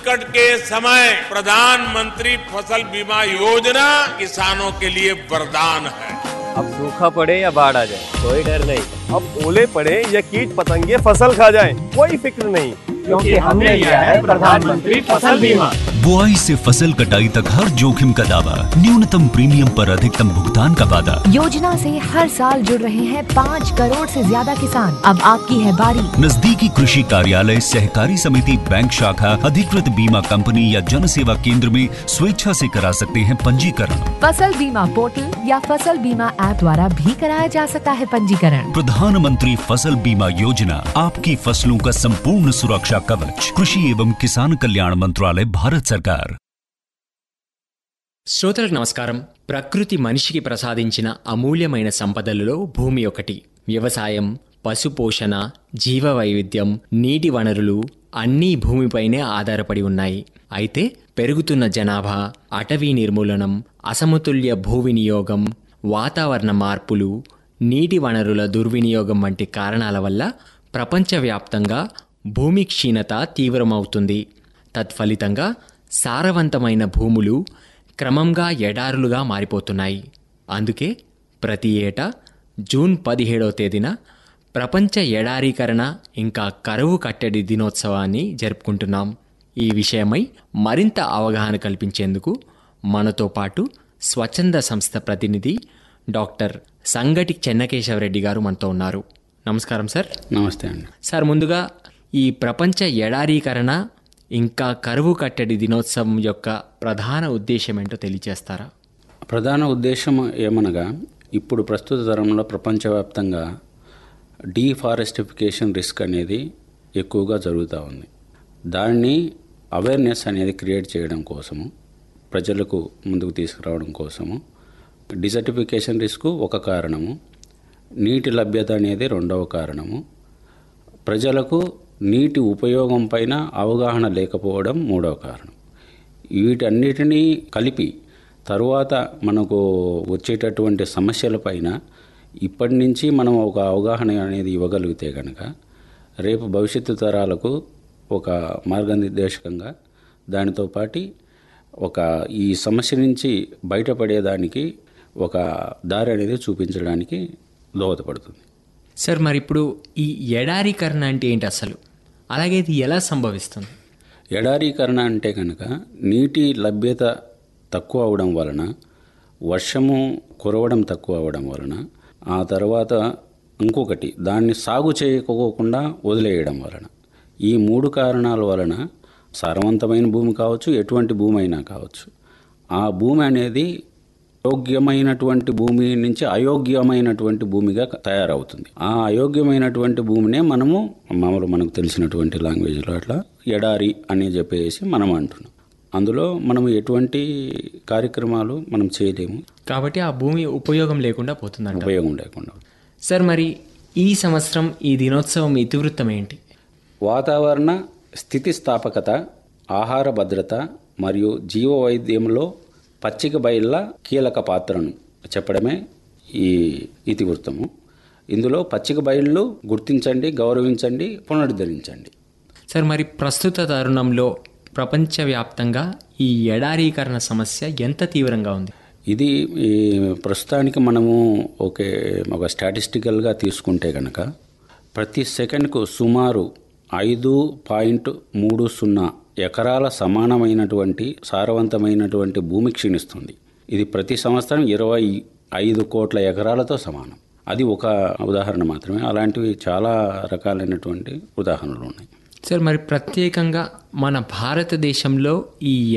संकट के समय प्रधानमंत्री फसल बीमा योजना किसानों के लिए वरदान है अब सूखा पड़े या बाढ़ आ जाए कोई डर नहीं अब ओले पड़े या कीट पतंगे फसल खा जाए कोई फिक्र नहीं क्योंकि हमने लिया है प्रधानमंत्री फसल बीमा बुआई से फसल कटाई तक हर जोखिम का दावा न्यूनतम प्रीमियम पर अधिकतम भुगतान का वादा योजना से हर साल जुड़ रहे हैं पाँच करोड़ से ज्यादा किसान अब आपकी है बारी नजदीकी कृषि कार्यालय सहकारी समिति बैंक शाखा अधिकृत बीमा कंपनी या जन सेवा केंद्र में स्वेच्छा से करा सकते हैं पंजीकरण फसल बीमा पोर्टल या फसल बीमा ऐप द्वारा भी कराया जा सकता है पंजीकरण प्रधानमंत्री फसल बीमा योजना आपकी फसलों का संपूर्ण सुरक्षा कवच कृषि एवं किसान कल्याण मंत्रालय भारत सरकार శ్రోతలకు నమస్కారం ప్రకృతి మనిషికి ప్రసాదించిన అమూల్యమైన సంపదలలో భూమి ఒకటి వ్యవసాయం పశుపోషణ జీవ వైవిధ్యం నీటి వనరులు అన్నీ భూమిపైనే ఆధారపడి ఉన్నాయి అయితే పెరుగుతున్న జనాభా అటవీ నిర్మూలనం అసమతుల్య భూ వినియోగం వాతావరణ మార్పులు నీటి వనరుల దుర్వినియోగం వంటి కారణాల వల్ల ప్రపంచవ్యాప్తంగా భూమి క్షీణత తీవ్రమవుతుంది తత్ఫలితంగా సారవంతమైన భూములు క్రమంగా ఎడారులుగా మారిపోతున్నాయి అందుకే ప్రతి ఏటా జూన్ పదిహేడవ తేదీన ప్రపంచ ఎడారీకరణ ఇంకా కరువు కట్టడి దినోత్సవాన్ని జరుపుకుంటున్నాం ఈ విషయమై మరింత అవగాహన కల్పించేందుకు మనతో పాటు స్వచ్ఛంద సంస్థ ప్రతినిధి డాక్టర్ సంగటి చెన్నకేశవరెడ్డి గారు మనతో ఉన్నారు నమస్కారం సార్ నమస్తే అండి సార్ ముందుగా ఈ ప్రపంచ ఎడారీకరణ ఇంకా కరువు కట్టడి దినోత్సవం యొక్క ప్రధాన ఉద్దేశం ఏంటో తెలియజేస్తారా ప్రధాన ఉద్దేశం ఏమనగా ఇప్పుడు ప్రస్తుత తరంలో ప్రపంచవ్యాప్తంగా డీఫారెస్టిఫికేషన్ రిస్క్ అనేది ఎక్కువగా జరుగుతూ ఉంది దాన్ని అవేర్నెస్ అనేది క్రియేట్ చేయడం కోసము ప్రజలకు ముందుకు తీసుకురావడం కోసము డిజర్టిఫికేషన్ రిస్క్ ఒక కారణము నీటి లభ్యత అనేది రెండవ కారణము ప్రజలకు నీటి ఉపయోగం పైన అవగాహన లేకపోవడం మూడవ కారణం వీటన్నిటినీ కలిపి తరువాత మనకు వచ్చేటటువంటి సమస్యలపైన ఇప్పటి నుంచి మనం ఒక అవగాహన అనేది ఇవ్వగలిగితే కనుక రేపు భవిష్యత్తు తరాలకు ఒక మార్గనిర్దేశకంగా దానితో పాటు ఒక ఈ సమస్య నుంచి బయటపడేదానికి ఒక దారి అనేది చూపించడానికి దోహదపడుతుంది సార్ మరి ఇప్పుడు ఈ ఎడారీకరణ అంటే ఏంటి అసలు అలాగే ఇది ఎలా సంభవిస్తుంది ఎడారీకరణ అంటే కనుక నీటి లభ్యత తక్కువ అవడం వలన వర్షము కురవడం తక్కువ అవడం వలన ఆ తర్వాత ఇంకొకటి దాన్ని సాగు చేయకోకుండా వదిలేయడం వలన ఈ మూడు కారణాల వలన సారవంతమైన భూమి కావచ్చు ఎటువంటి భూమి అయినా కావచ్చు ఆ భూమి అనేది యోగ్యమైనటువంటి భూమి నుంచి అయోగ్యమైనటువంటి భూమిగా తయారవుతుంది ఆ అయోగ్యమైనటువంటి భూమినే మనము మామూలు మనకు తెలిసినటువంటి లాంగ్వేజ్లో అట్లా ఎడారి అని చెప్పేసి మనం అంటున్నాం అందులో మనం ఎటువంటి కార్యక్రమాలు మనం చేయలేము కాబట్టి ఆ భూమి ఉపయోగం లేకుండా పోతుందంట ఉపయోగం లేకుండా సార్ మరి ఈ సంవత్సరం ఈ దినోత్సవం ఇతివృత్తం ఏంటి వాతావరణ స్థితిస్థాపకత ఆహార భద్రత మరియు జీవ వైద్యంలో పచ్చిక బయళ్ళ కీలక పాత్రను చెప్పడమే ఈ ఇతివృత్తము ఇందులో పచ్చిక బయళ్ళు గుర్తించండి గౌరవించండి పునరుద్ధరించండి సార్ మరి ప్రస్తుత తరుణంలో ప్రపంచవ్యాప్తంగా ఈ ఎడారీకరణ సమస్య ఎంత తీవ్రంగా ఉంది ఇది ఈ ప్రస్తుతానికి మనము ఒకే ఒక స్టాటిస్టికల్గా తీసుకుంటే కనుక ప్రతి సెకండ్కు సుమారు ఐదు పాయింట్ మూడు సున్నా ఎకరాల సమానమైనటువంటి సారవంతమైనటువంటి భూమి క్షీణిస్తుంది ఇది ప్రతి సంవత్సరం ఇరవై ఐదు కోట్ల ఎకరాలతో సమానం అది ఒక ఉదాహరణ మాత్రమే అలాంటివి చాలా రకాలైనటువంటి ఉదాహరణలు ఉన్నాయి సార్ మరి ప్రత్యేకంగా మన భారతదేశంలో ఈ